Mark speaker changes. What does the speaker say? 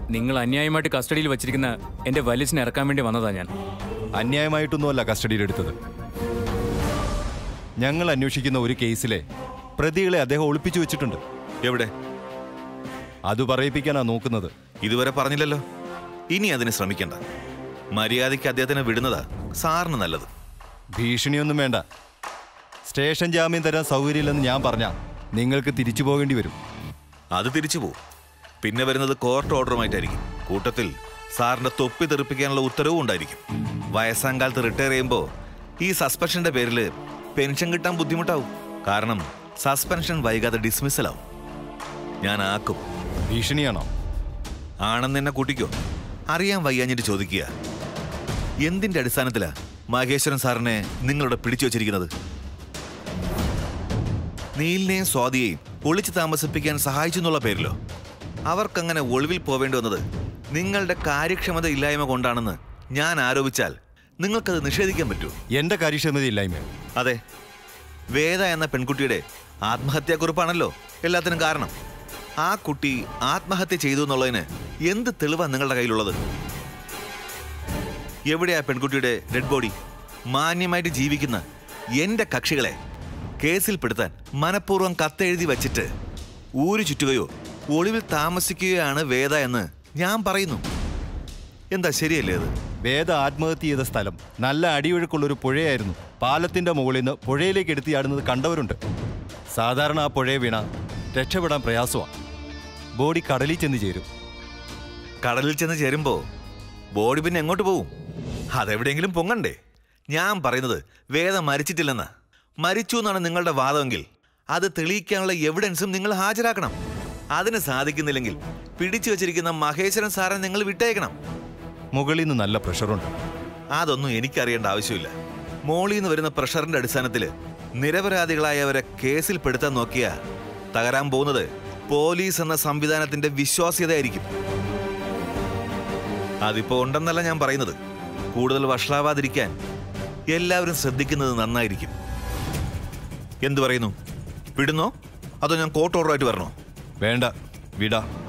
Speaker 1: നിങ്ങൾ അന്യായമായിട്ട് കസ്റ്റഡിയിൽ വെച്ചിരിക്കുന്ന എന്റെ വലിസിനെ ഇറക്കാൻ വേണ്ടി വന്നതാ ഞാൻ
Speaker 2: അന്യായമായിട്ടൊന്നുമല്ല കസ്റ്റഡിയിലെടുത്തത് ഞങ്ങൾ അന്വേഷിക്കുന്ന ഒരു കേസിലെ പ്രതികളെ അദ്ദേഹം ഒളിപ്പിച്ചു വെച്ചിട്ടുണ്ട്
Speaker 3: എവിടെ
Speaker 2: അത് പറയിപ്പിക്കാനാ നോക്കുന്നത്
Speaker 3: ഇതുവരെ പറഞ്ഞില്ലല്ലോ ഇനി അതിന് ശ്രമിക്കണ്ട മര്യാദയ്ക്ക് അദ്ദേഹത്തിനെ വിടുന്നതാ സാറിന് നല്ലത്
Speaker 2: ഭീഷണിയൊന്നും വേണ്ട സ്റ്റേഷൻ ജാമ്യം തരാൻ സൗകര്യമില്ലെന്ന് ഞാൻ പറഞ്ഞ നിങ്ങൾക്ക് തിരിച്ചു പോകേണ്ടി വരും
Speaker 3: അത് തിരിച്ചു പോവും പിന്നെ വരുന്നത് കോർട്ട് ഓർഡറുമായിട്ടായിരിക്കും കൂട്ടത്തിൽ സാറിന്റെ തൊപ്പി തെറിപ്പിക്കാനുള്ള ഉത്തരവും ഉണ്ടായിരിക്കും വയസ്സാം കാലത്ത് റിട്ടയർ ചെയ്യുമ്പോൾ ഈ സസ്പെൻഷന്റെ പേരിൽ പെൻഷൻ കിട്ടാൻ ബുദ്ധിമുട്ടാവും കാരണം സസ്പെൻഷൻ വൈകാതെ ഡിസ്മിസൽ ആവും ഞാൻ ആക്കും
Speaker 2: ഭീഷണിയാണോ
Speaker 3: ആണെന്ന് എന്നെ കൂട്ടിക്കോ അറിയാൻ വയ്യാഞ്ഞിട്ട് ചോദിക്കുക എന്തിന്റെ അടിസ്ഥാനത്തിലാ മഹേശ്വരൻ സാറിനെ നിങ്ങളുടെ പിടിച്ചു വച്ചിരിക്കുന്നത് നീലിനെയും സ്വാതിയെയും ഒളിച്ചു താമസിപ്പിക്കാൻ സഹായിച്ചു എന്നുള്ള പേരിലോ അവർക്കങ്ങനെ ഒളിവിൽ പോവേണ്ടി വന്നത് നിങ്ങളുടെ കാര്യക്ഷമത ഇല്ലായ്മ കൊണ്ടാണെന്ന് ഞാൻ ആരോപിച്ചാൽ നിങ്ങൾക്കത് നിഷേധിക്കാൻ പറ്റൂ
Speaker 2: എന്റെ കാര്യക്ഷമതയില്ലായ്മ
Speaker 3: അതെ വേദ എന്ന പെൺകുട്ടിയുടെ ആത്മഹത്യാക്കുറിപ്പാണല്ലോ എല്ലാത്തിനും കാരണം ആ കുട്ടി ആത്മഹത്യ ചെയ്തു എന്നുള്ളതിന് എന്ത് തെളിവാണ് നിങ്ങളുടെ കയ്യിലുള്ളത് എവിടെയാ പെൺകുട്ടിയുടെ ഡെഡ് ബോഡി മാന്യമായിട്ട് ജീവിക്കുന്ന എന്റെ കക്ഷികളെ കേസിൽപ്പെടുത്താൻ മനഃപൂർവ്വം കത്തെഴുതി വച്ചിട്ട് ഊരു ചുറ്റുകയോ ഒളിവിൽ താമസിക്കുകയാണ് വേദ എന്ന് ഞാൻ പറയുന്നു എന്താ ശരിയല്ലേ അത്
Speaker 2: വേദ ആത്മഹത്യ ചെയ്ത സ്ഥലം നല്ല അടിയൊഴുക്കുള്ള ഒരു പുഴയായിരുന്നു പാലത്തിന്റെ മുകളിൽ നിന്ന് പുഴയിലേക്ക് എടുത്തിയാടുന്നത് കണ്ടവരുണ്ട് സാധാരണ ആ പുഴയെ വീണ രക്ഷപ്പെടാൻ പ്രയാസമാണ് ബോഡി കടലിൽ ചെന്ന് ചേരും
Speaker 3: കടലിൽ ചെന്ന് ചേരുമ്പോ ബോഡി പിന്നെ എങ്ങോട്ട് പോവും അതെവിടെയെങ്കിലും പൊങ്ങണ്ടേ ഞാൻ പറയുന്നത് വേദ മരിച്ചിട്ടില്ലെന്നാ മരിച്ചു എന്നാണ് നിങ്ങളുടെ വാദമെങ്കിൽ അത് തെളിയിക്കാനുള്ള എവിഡൻസും നിങ്ങൾ ഹാജരാക്കണം അതിന് സാധിക്കുന്നില്ലെങ്കിൽ പിടിച്ചു വച്ചിരിക്കുന്ന മഹേശ്വരൻ സാറെ നിങ്ങൾ വിട്ടേക്കണം
Speaker 2: മുകളിൽ നിന്ന് നല്ല പ്രഷറുണ്ട്
Speaker 3: അതൊന്നും എനിക്കറിയേണ്ട ആവശ്യമില്ല മോളിൽ നിന്ന് വരുന്ന പ്രഷറിന്റെ അടിസ്ഥാനത്തിൽ നിരപരാധികളായവരെ കേസിൽ പെടുത്താൻ നോക്കിയ തകരാൻ പോകുന്നത് പോലീസ് എന്ന സംവിധാനത്തിന്റെ വിശ്വാസ്യതയായിരിക്കും അതിപ്പോ ഉണ്ടെന്നല്ല ഞാൻ പറയുന്നത് കൂടുതൽ വഷളാവാതിരിക്കാൻ എല്ലാവരും ശ്രദ്ധിക്കുന്നത് നന്നായിരിക്കും എന്തു പറയുന്നു വിടുന്നോ അതോ ഞാൻ കോർട്ട് ഓർഡറായിട്ട് വരണോ
Speaker 2: വേണ്ട വിടാ